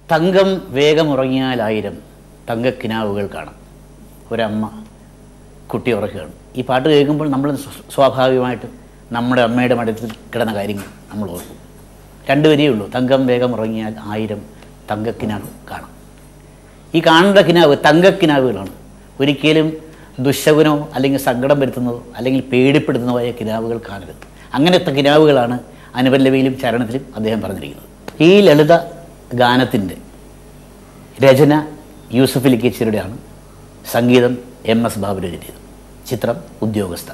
തങ്കം വേഗമുറങ്ങിയാലായിരം തങ്കക്കിനാവുകൾ കാണാം ഒരമ്മ കുട്ടി ഉറക്കുകയാണ് ഈ പാട്ട് കേൾക്കുമ്പോൾ നമ്മൾ സ്വ- സ്വാഭാവികമായിട്ട് നമ്മുടെ അമ്മയുടെ മടത്തിൽ കിടന്ന കാര്യങ്ങൾ നമ്മൾ ഓർക്കും രണ്ട് വരിയേ ഉള്ളൂ തങ്കം വേഗം ഉറങ്ങിയാൽ ആയിരം തങ്കക്കിനാവ് കാണാം ഈ കാണേണ്ട കിനാവ് തങ്കക്കിനാവുകളാണ് ഒരിക്കലും ദുശകുനോ അല്ലെങ്കിൽ സങ്കടം വരുത്തുന്നതോ അല്ലെങ്കിൽ പേടിപ്പെടുത്തുന്നതോ ആയ കിനാവുകൾ കാണരുത് അങ്ങനത്തെ കിനാവുകളാണ് അനുപല്ലവിയിലും ചരണത്തിലും അദ്ദേഹം പറഞ്ഞിരിക്കുന്നത് ഈ ലളിത ഗാനത്തിൻ്റെ രചന യൂസഫ് ലിക്കേച്ചിയുടെയാണ് സംഗീതം എം എസ് ബാബുര എഴുതിയത് ചിത്രം ഉദ്യോഗസ്ഥ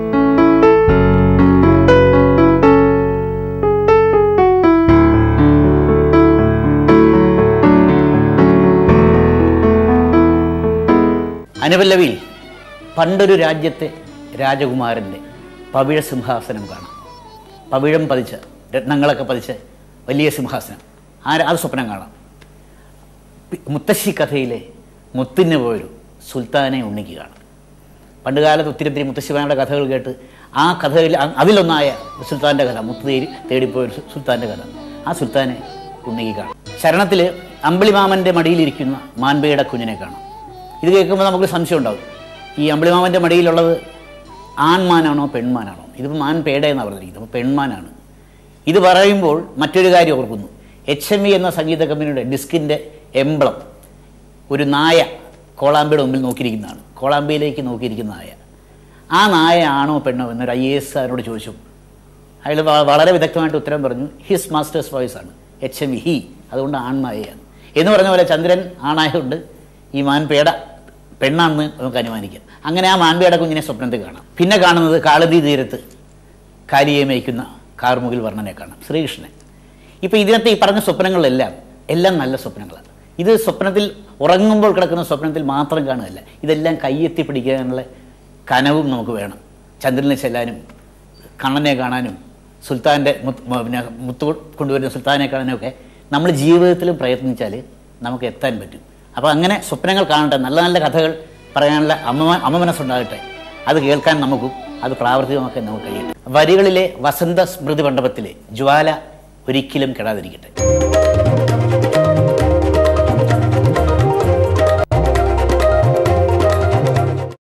അനുപല്ലവിയിൽ പണ്ടൊരു രാജ്യത്തെ രാജകുമാരൻ്റെ പവിഴ സിംഹാസനം കാണാം പവിഴം പതിച്ച രത്നങ്ങളൊക്കെ പതിച്ച വലിയ സിംഹാസനം ആ അത് സ്വപ്നം കാണാം പി- മുത്തശ്ശി കഥയിലെ മുത്തിന് പോയൊരു സുൽത്താനെ ഉണ്ണിക്ക് കാണാം പണ്ട് കാലത്ത് ഒത്തിരി ഒത്തിരി മുത്തശ്ശിമാരുടെ കഥകൾ കേട്ട് ആ കഥയിൽ അ- അതിലൊന്നായ സുൽത്താൻ്റെ കഥ മുത്ത് തേടി തേടിപ്പോയൊരു സു- സുൽത്താൻ്റെ കഥ ആ സുൽത്താനെ ഉണ്ണിക്ക് കാണാം ശരണത്തിൽ അമ്പിളിമാമൻ്റെ മടിയിലിരിക്കുന്ന മാൻപയുടെ കുഞ്ഞിനെ കാണാം ഇത് കേൾക്കുമ്പോൾ നമുക്ക് സംശയം ഉണ്ടാവും ഈ അമ്പിളിമാമൻ്റെ മടിയിലുള്ളത് ആൺമാനാണോ പെൺമാനാണോ ഇതിപ്പോൾ മാൻ പേട എന്നാണ് പറഞ്ഞിരിക്കുന്നത് അപ്പോൾ പെൺമാനാണ് ഇത് പറയുമ്പോൾ മറ്റൊരു കാര്യം ഓർക്കുന്നു എച്ച് എം ഇ എന്ന സംഗീത കമ്പനിയുടെ ഡിസ്കിൻ്റെ എംബ്ലം ഒരു നായ കോളാമ്പിയുടെ മുമ്പിൽ നോക്കിയിരിക്കുന്നതാണ് കോളാമ്പിയിലേക്ക് നോക്കിയിരിക്കുന്ന നായ ആ നായ ആണോ പെണ്ണോ എന്നൊരു ഐ എ എസ് അവരോട് ചോദിച്ചു അയാൾ വ- വളരെ വിദഗ്ധമായിട്ട് ഉത്തരം പറഞ്ഞു ഹിസ് മാസ്റ്റേഴ്സ് വോയിസ് ആണ് എച്ച് എം ഇ ഹി അതുകൊണ്ട് ആൺനായയാണ് എന്ന് പറഞ്ഞ പോലെ ചന്ദ്രൻ ആണായതുകൊണ്ട് ഈ മാൻപേട പെണ്ണാണെന്ന് നമുക്ക് അനുമാനിക്കാം അങ്ങനെ ആ മാൻപേട കുഞ്ഞിനെ സ്വപ്നത്തിൽ കാണാം പിന്നെ കാണുന്നത് കാളതി തീരത്ത് കാലിയെ മേയ്ക്കുന്ന കാർമുകിൽ വർണ്ണനെ കാണാം ശ്രീകൃഷ്ണൻ ഇപ്പോൾ ഇതിനകത്ത് ഈ പറഞ്ഞ സ്വപ്നങ്ങളെല്ലാം എല്ലാം നല്ല സ്വപ്നങ്ങളാണ് ഇത് സ്വപ്നത്തിൽ ഉറങ്ങുമ്പോൾ കിടക്കുന്ന സ്വപ്നത്തിൽ മാത്രം കാണുകയല്ല ഇതെല്ലാം കയ്യെത്തി പിടിക്കാനുള്ള കനവും നമുക്ക് വേണം ചന്ദ്രനെ ചെല്ലാനും കണ്ണനെ കാണാനും സുൽത്താൻ്റെ മുത്ത് മ- പിന്നെ മുത്ത് കൊണ്ടുവരുന്ന സുൽത്താനെ കാണാനും ഒക്കെ നമ്മൾ ജീവിതത്തിലും പ്രയത്നിച്ചാൽ നമുക്ക് എത്താൻ പറ്റും അപ്പോൾ അങ്ങനെ സ്വപ്നങ്ങൾ കാണട്ടെ നല്ല നല്ല കഥകൾ പറയാനുള്ള അമ്മ അമ്മ മനസ്സുണ്ടാകട്ടെ അത് കേൾക്കാൻ നമുക്കും അത് പ്രാവർത്തികമാക്കാൻ നമുക്ക് കഴിയട്ടെ വരികളിലെ വസന്ത സ്മൃതി മണ്ഡപത്തിലെ ജ്വാല ഒരിക്കലും കെടാതിരിക്കട്ടെ